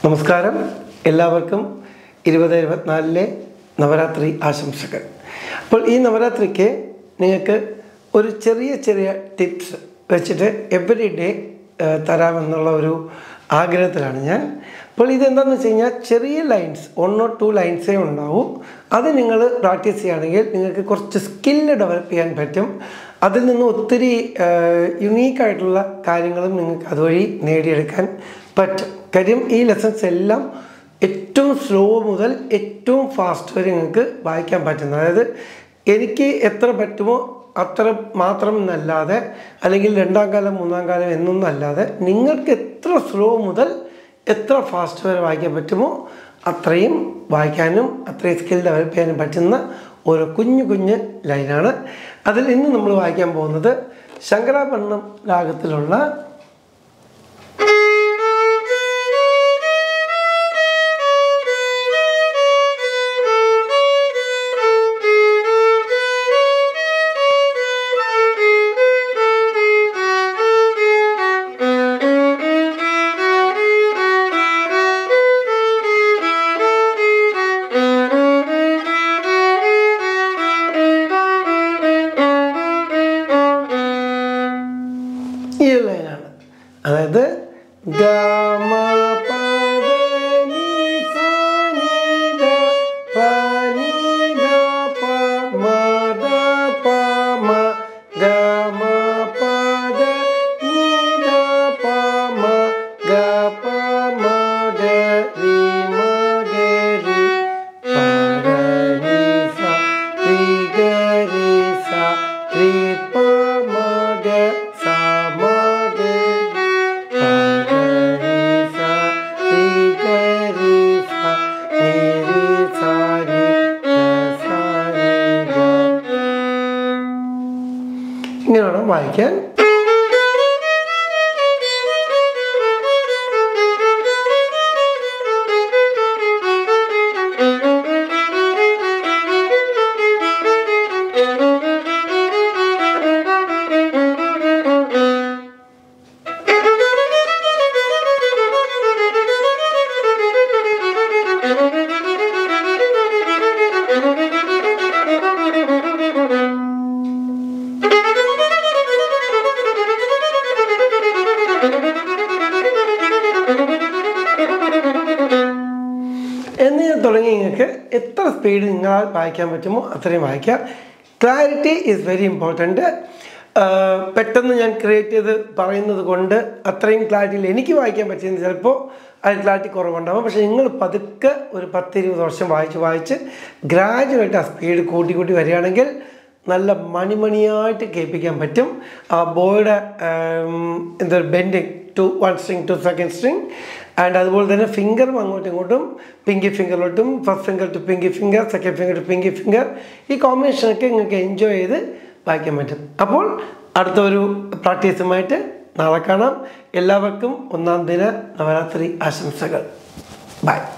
നമസ്കാരം എല്ലാവർക്കും ഇരുപത് ഇരുപത്തിനാലിലെ നവരാത്രി ആശംസകൾ അപ്പോൾ ഈ നവരാത്രിക്ക് നിങ്ങൾക്ക് ഒരു ചെറിയ ചെറിയ ടിപ്സ് വെച്ചിട്ട് എവറി ഡേ തരാമെന്നുള്ള ഒരു ആഗ്രഹത്തിലാണ് ഞാൻ അപ്പോൾ ഇതെന്താണെന്ന് വെച്ച് കഴിഞ്ഞാൽ ചെറിയ ലൈൻസ് വൺ ഓർ ടു ലൈൻസേ ഉണ്ടാവും അത് നിങ്ങൾ പ്രാക്ടീസ് ചെയ്യുകയാണെങ്കിൽ നിങ്ങൾക്ക് കുറച്ച് സ്കില്ല് ഡെവലപ്പ് ചെയ്യാൻ പറ്റും അതിൽ നിന്ന് ഒത്തിരി യുണീക്കായിട്ടുള്ള കാര്യങ്ങളും നിങ്ങൾക്ക് അതുവഴി നേടിയെടുക്കാൻ പറ്റും കാര്യം ഈ ലെസൺസ് എല്ലാം ഏറ്റവും സ്ലോ മുതൽ ഏറ്റവും ഫാസ്റ്റ് വരെ നിങ്ങൾക്ക് വായിക്കാൻ പറ്റുന്നത് അതായത് എനിക്ക് എത്ര പറ്റുമോ അത്ര മാത്രം എന്നല്ലാതെ അല്ലെങ്കിൽ രണ്ടാം കാലം മൂന്നാം കാലം എന്നൊന്നും അല്ലാതെ നിങ്ങൾക്ക് എത്ര സ്ലോ മുതൽ എത്ര ഫാസ്റ്റ് വരെ വായിക്കാൻ പറ്റുമോ അത്രയും വായിക്കാനും അത്രയും സ്കിൽ ഡെവലപ്പ് ചെയ്യാനും പറ്റുന്ന ഒരു കുഞ്ഞു കുഞ്ഞ് ലൈനാണ് അതിൽ ഇന്ന് നമ്മൾ വായിക്കാൻ പോകുന്നത് ശങ്കരാഭരണം രാഗത്തിലുള്ള ഈ ഒരു ലൈനാണ് അതായത് ഗമ പദ നി സ നി ദ പ നി ദ പ മ ദ പ മ ഗമ പദ നി ദ പ മ ഗ പ മ ഗ രി മ ഗ രി പ ഗ രി സ രി ഗ രി സ രി പ മ ഗ സ മ ഗ രി പ ഗ രി സ രി ഗ രി സ രി രി സ രി ഗ സ രി ഗ ഇങ്ങനെ വേണം വായിക്കാൻ എന്ന് ഞാൻ തുടങ്ങി നിങ്ങൾക്ക് എത്ര സ്പീഡ് നിങ്ങളാൽ വായിക്കാൻ പറ്റുമോ അത്രയും വായിക്കാം ക്ലാരിറ്റി ഈസ് വെരി ഇമ്പോർട്ടൻറ്റ് പെട്ടെന്ന് ഞാൻ ക്രിയേറ്റ് ചെയ്ത് പറയുന്നത് കൊണ്ട് അത്രയും ക്ലാരിറ്റിയിൽ എനിക്ക് വായിക്കാൻ പറ്റിയെന്ന് ചിലപ്പോൾ അതിൽ ക്ലാരിറ്റി കുറവുണ്ടാകും പക്ഷേ നിങ്ങൾ പതുക്കെ ഒരു പത്ത് ഇരുപത് വർഷം വായിച്ച് വായിച്ച് ഗ്രാജുവലായിട്ട് ആ സ്പീഡ് കൂട്ടി കൂട്ടി വരികയാണെങ്കിൽ നല്ല മണിമണിയായിട്ട് കേൾപ്പിക്കാൻ പറ്റും ആ ബോയുടെ എന്താ bending to one string to second string and അതുപോലെ തന്നെ ഫിംഗറും അങ്ങോട്ടും ഇങ്ങോട്ടും പിങ്കി ഫിംഗറിലോട്ടും first finger to pinky finger second finger to pinky finger ഈ കോമ്പിനേഷനൊക്കെ നിങ്ങൾക്ക് എൻജോയ് ചെയ്ത് വായിക്കാൻ പറ്റും അപ്പോൾ അടുത്ത ഒരു പ്രാക്ടീസുമായിട്ട് നാളെ കാണാം എല്ലാവർക്കും ഒന്നാം ദിന നവരാത്രി ആശംസകൾ ബൈ